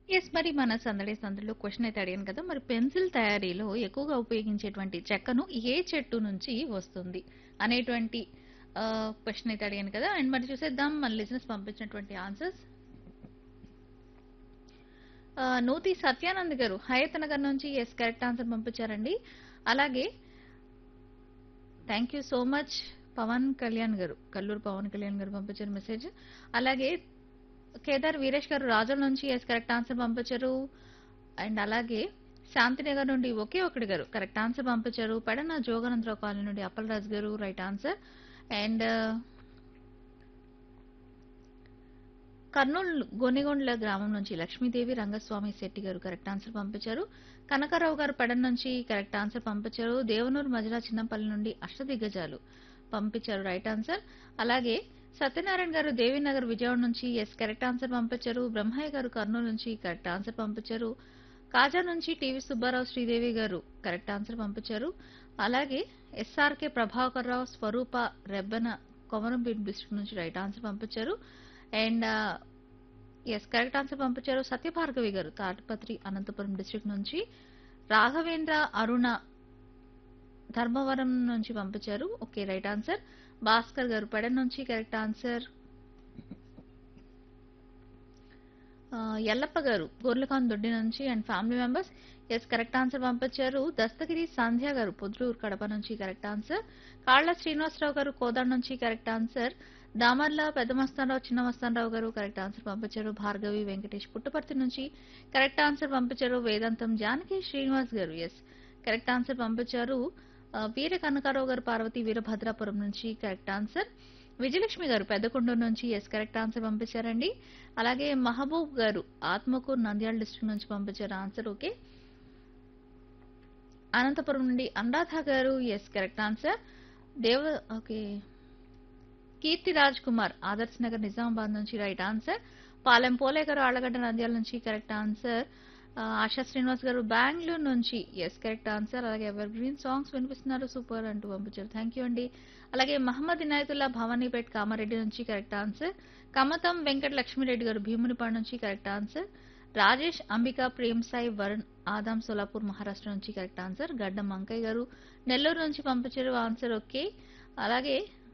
yes మరి మన సందడి సందడిలో క్వశ్చన్ అయితే అడిగాను కదా మరి పెన్సిల్ తయారీలో ఎక్కువగా ఉపయోగించేటువంటి చెక్కను ఏ చెట్టు నుంచి వస్తుంది అనేటువంటి క్వశ్చన్ అయితే అడిగాను కదా అండ్ మరి చూసేద్దాం మన లిజినెస్ పంపించినటువంటి ఆన్సర్స్ నూతి సత్యానంద్ గారు హయత్ నగర్ నుంచి ఎస్ కరెక్ట్ ఆన్సర్ పంపించారండి అలాగే thank you so much Pawan Kalyan garu Kalluru Pawan Kalyan గారు పంపించారు మెసేజ్ అలాగే కేదార్ వీరేష్ గారు రాజుల నుంచి ఎస్ కరెక్ట్ ఆన్సర్ పంపించారు అండ్ అలాగే శాంతినగర్ నుండి ఒకే ఒకటి గారు కరెక్ట్ ఆన్సర్ పంపించారు పెడన జోగానందరావు కాలనీ నుండి Appalaraju garu right answer and Kurnool Gonigondla గ్రామం నుంచి లక్ష్మీదేవి రంగస్వామి శెట్టి గారు కరెక్ట్ ఆన్సర్ పంపించారు కనకారావు గారు పెడన్ నుంచి కరెక్ట్ ఆన్సర్ పంపించారు దేవనూరు మజిలా చిన్నపల్లి నుండి అష్టదిగ్గజాలు పంపించారు రైట్ ఆన్సర్ అలాగే సత్యనారాయణ గారు దేవీనగర్ విజయవాడ నుంచి ఎస్ కరెక్ట్ ఆన్సర్ పంపించారు బ్రహ్మయ్య గారు కర్నూలు నుంచి కరెక్ట్ ఆన్సర్ పంపించారు కాజా నుంచి టీవీ సుబ్బారావు శ్రీదేవి గారు కరెక్ట్ ఆన్సర్ పంపించారు అలాగే ఎస్ఆర్కే ప్రభాకర్ రావు స్వరూప రెబ్బన కొమరంపేట డిస్ట్రిక్ట్ నుంచి రైట్ ఆన్సర్ పంపించారు అండ్ ఎస్ కరెక్ట్ ఆన్సర్ పంపించారు సత్యభార్గవి గారు తాటిపత్రి అనంతపురం డిస్ట్రిక్ట్ నుంచి రాఘవేంద్ర అరుణ ధర్మవరం నుంచి పంపించారు ఓకే రైట్ ఆన్సర్ భాస్కర్ గారు పెడన్ నుంచి కరెక్ట్ ఆన్సర్ ఎల్లప్ప గారు గోర్లకాన్ దొడ్డి నుంచి and family members yes correct answer పంపించారు దస్తగిరి సంధ్య గారు పొద్దులూరు కడప నుంచి కరెక్ట్ ఆన్సర్ కాళ్ళ శ్రీనివాసరావు గారు కోదాడ నుంచి కరెక్ట్ ఆన్సర్ దామర్ల పెద్ద మస్తానరావు చిన్న మస్తానరావు గారు కరెక్ట్ ఆన్సర్ పంపించారు భార్గవి వెంకటేష్ పుట్టపర్తి నుంచి కరెక్ట్ ఆన్సర్ పంపించారు వేదాంతం జానకి శ్రీనివాస్ గారు ఎస్ కరెక్ట్ ఆన్సర్ పంపించారు వీర కనకారావు గారు పార్వతి వీరభద్రాపురం నుంచి కరెక్ట్ ఆన్సర్ విజయలక్ష్మి గారు పెద్దకొండూరు నుంచి ఎస్ కరెక్ట్ ఆన్సర్ పంపించారండి అలాగే మహబూబ్ గారు ఆత్మకూరు నంద్యాల డిస్ట్రిక్ట్ నుంచి పంపించారు ఆన్సర్ ఓకే అనంతపురం నుండి Anuradha garu yes correct answer Deva okay Keerthi Raj Kumar Adarsh Nagar Nizamabad నుంచి రైట్ ఆన్సర్ పాలెం పోలే గారు ఆళ్లగడ్డ నంద్యాల నుంచి కరెక్ట్ ఆన్సర్ ఆశా శ్రీనివాస్ గారు బెంగళూరు నుంచి ఎస్ కరెక్ట్ ఆన్సర్ అలాగే ఎవర్ గ్రీన్ సాంగ్స్ వినిపిస్తున్నారు సూపర్ అంటూ పంపించారు థ్యాంక్ యూ అండి అలాగే మహమ్మద్ ఇనాయతుల్లా భవానీపేట్ కామారెడ్డి నుంచి కరెక్ట్ ఆన్సర్ కమతం వెంకట లక్ష్మీరెడ్డి గారు భీమునిపాడు నుంచి కరెక్ట్ ఆన్సర్ రాజేష్ అంబిక ప్రేమ్ సాయి వరుణ్ ఆదాం సోలాపూర్ మహారాష్ట్ర నుంచి కరెక్ట్ ఆన్సర్ గడ్డం అంకయ్య గారు నెల్లూరు నుంచి పంపించారు ఆన్సర్ ఓకే అలాగే